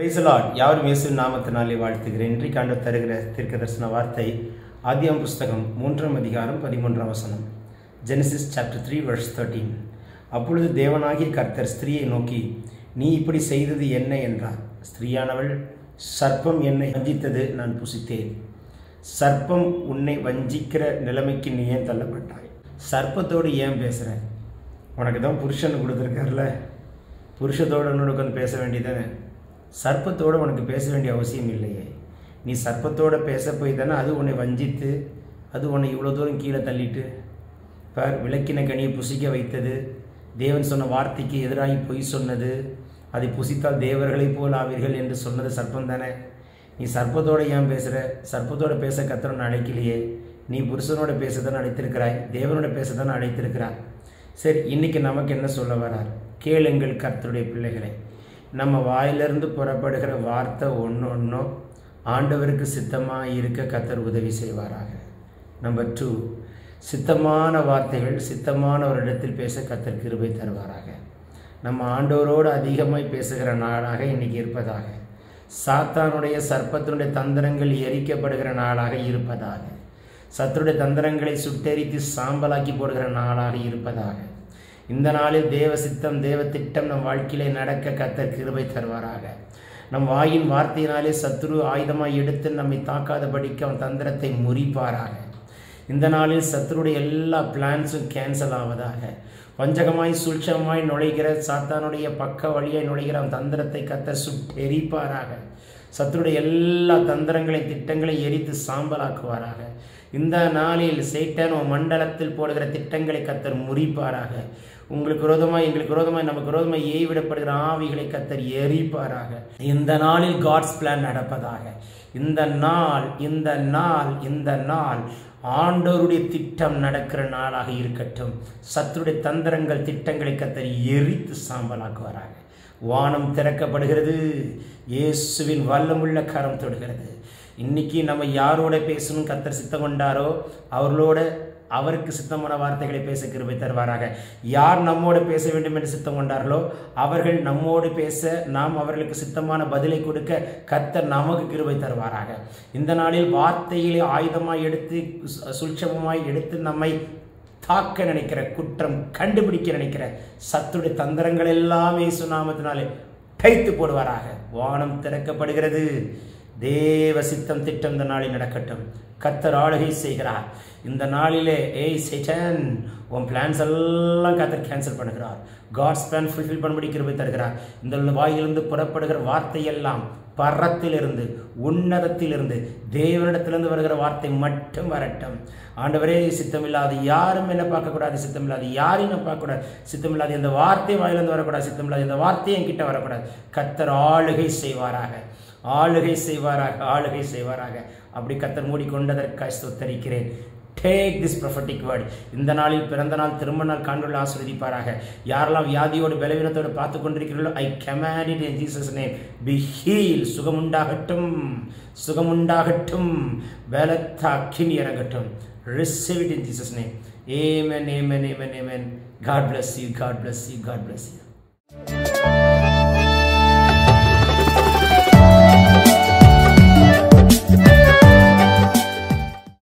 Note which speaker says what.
Speaker 1: பிரைசலாட் யாரும் இயேசு நாமத்தினாலே வாழ்த்துகிறேன் இன்றைக்கு ஆண்டு தருகிற தீர்க்க தரிசன வார்த்தை ஆதியாம் புஸ்தகம் மூன்றாம் அதிகாரம் பதிமூன்றாம் வசனம் Genesis chapter three verse thirteen அப்பொழுது தேவனாகிய கர்த்தர் ஸ்திரீயை நோக்கி நீ இப்படி செய்தது என்ன என்றார் ஸ்திரீயானவள் சர்ப்பம் என்னை வஞ்சித்தது நான் புசித்தேன் சர்ப்பம் உன்னை வஞ்சிக்கிற நிலைமைக்கு நீ ஏன் தள்ளப்பட்டாய் சர்ப்பத்தோடு ஏன் பேசுகிற உனக்கு தான் புருஷன் கொடுத்துருக்கார்ல புருஷத்தோடு உன்னோட உட்காந்து பேச வேண்டியதானே சர்ப்பத்தோடு உனக்கு பேச வேண்டிய அவசியம் இல்லையே நீ சர்ப்பத்தோடு பேச போய் தானே அது உன்னை வஞ்சித்து அது உன்னை இவ்வளோ தூரம் கீழே தள்ளிட்டு பார் விளக்கின கனியை புசிக்க வைத்தது தேவன் சொன்ன வார்த்தைக்கு எதிராகி பொய் சொன்னது அதை புசித்தால் தேவர்களைப் போல் ஆவீர்கள் என்று சொன்னது சர்ப்பம் தானே நீ சர்ப்பத்தோட ஏன் பேசுகிற சர்ப்பத்தோட பேச கத்திரன்னு அழைக்கலையே நீ புருஷனோட பேச தானே அழைத்திருக்கிறாய் தேவனோட பேச தானே அழைத்திருக்கிறாய் சரி இன்னைக்கு நமக்கு என்ன சொல்ல வரார் கேளுங்கள் கர்த்தருடைய பிள்ளைகளை நம்ம வாயிலிருந்து புறப்படுகிற வார்த்தை ஒன்று ஒன்றும் ஆண்டவருக்கு சித்தமாக இருக்க கத்தர் உதவி செய்வாராக நம்பர் டூ சித்தமான வார்த்தைகள் சித்தமான ஒரு இடத்தில் பேச கத்தர் கிருபை தருவாராக நம்ம ஆண்டவரோடு அதிகமாய் பேசுகிற நாளாக இன்னைக்கு இருப்பதாக சாத்தானுடைய சர்ப்பத்தினுடைய தந்திரங்கள் எரிக்கப்படுகிற நாளாக இருப்பதாக சத்துடைய தந்திரங்களை சுட்டெரித்து சாம்பலாக்கி போடுகிற நாளாக இருப்பதாக இந்த நாளில் தேவ சித்தம் தேவ திட்டம் நம் வாழ்க்கையிலே நடக்க கத்தர் கிருபை தருவாராக நம் வாயின் வார்த்தையினாலே சத்ரு ஆயுதமாய் எடுத்து நம்மை தாக்காதபடிக்கு அவன் தந்திரத்தை முறிப்பாராக இந்த நாளில் சத்ருடைய எல்லா பிளான்ஸும் கேன்சல் ஆவதாக வஞ்சகமாய் சூழ்ச்சமாய் நுழைகிற சாத்தானுடைய பக்க வழியாய் நுழைகிற அவன் தந்திரத்தை கத்தர் சுட்டெரிப்பாராக சத்துருடைய எல்லா தந்திரங்களை திட்டங்களை எரித்து சாம்பலாக்குவாராக இந்த நாளில் சேட்டன் மண்டலத்தில் போடுகிற திட்டங்களை கத்தர் முறிப்பாராக உங்களுக்கு விரோதமாய் எங்களுக்கு விரோதமாய் நமக்கு விரோதமாய் ஏவிடப்படுகிற ஆவிகளை கத்தர் எரிப்பாராக இந்த நாளில் காட்ஸ் பிளான் நடப்பதாக இந்த நாள் இந்த நாள் இந்த நாள் ஆண்டோருடைய திட்டம் நடக்கிற நாளாக இருக்கட்டும் சத்துருடைய தந்திரங்கள் திட்டங்களை கத்தர் எரித்து சாம்பலாக்குவாராக வானம் திறக்கப்படுகிறது இயேசுவின் வல்லமுள்ள கரம் தொடுகிறது இன்னைக்கு நம்ம யாரோட பேசணும் கத்தர் சித்தம் கொண்டாரோ அவர்களோட அவருக்கு சித்தமான வார்த்தைகளை பேச கிருபை தருவாராக யார் நம்மோடு பேச வேண்டும் என்று சித்தம் கொண்டார்களோ அவர்கள் நம்மோடு பேச நாம் அவர்களுக்கு சித்தமான பதிலை கொடுக்க கத்தர் நமக்கு கிருபை தருவாராக இந்த நாளில் வார்த்தைகளை ஆயுதமாய் எடுத்து சுல்சமமாய் எடுத்து நம்மை தாக்க நினைக்கிற குற்றம் கண்டுபிடிக்க நினைக்கிற சத்துடைய தந்திரங்கள் எல்லாமே சுனாமத்தினாலே கைத்து போடுவாராக வானம் திறக்கப்படுகிறது தேவ சித்தம் திட்டம் இந்த நாளில் நடக்கட்டும் கத்தர் ஆளுகை செய்கிறார் இந்த நாளிலே ஏய் சேட்டன் உன் பிளான்ஸ் எல்லாம் கத்தர் கேன்சல் பண்ணுகிறார் காட்ஸ் பிளான் ஃபுல்ஃபில் பண்ணும்படி கிருபை தருகிறார் இந்த வாயிலிருந்து புறப்படுகிற வார்த்தையெல்லாம் பரத்திலிருந்து உன்னதத்திலிருந்து தேவனிடத்திலிருந்து வருகிற வார்த்தை மட்டும் வரட்டும் ஆண்டவரே சித்தமில்லாது யாரும் என்ன பார்க்கக்கூடாது சித்தமில்லாது யாரையும் நான் பார்க்கக்கூடாது சித்தமில்லாது இந்த வார்த்தை வாயிலிருந்து வரக்கூடாது சித்தமில்லாது இந்த வார்த்தை என்கிட்ட வரக்கூடாது கத்தர் ஆளுகை செய்வாராக ஆளுகை செய்வாராக ஆளுகை செய்வாராக அப்படி கத்தர் மூடிக்கொண்டதற்காக ஸ்தோத்தரிக்கிறேன் டேக் திஸ் ப்ரொஃபட்டிக் வேர்டு இந்த நாளில் பிறந்த நாள் திரும்ப நாள் காண்கள் ஆஸ்வதிப்பாராக யாரெல்லாம் வியாதியோடு பலவீனத்தோடு பார்த்து கொண்டிருக்கிறீர்களோ I command in Jesus name be heal சுகமுண்டாகட்டும் சுகமுண்டாகட்டும் பலத்த அக்கினி இறங்கட்டும் receive it in Jesus name amen amen amen amen God bless you God bless you God bless you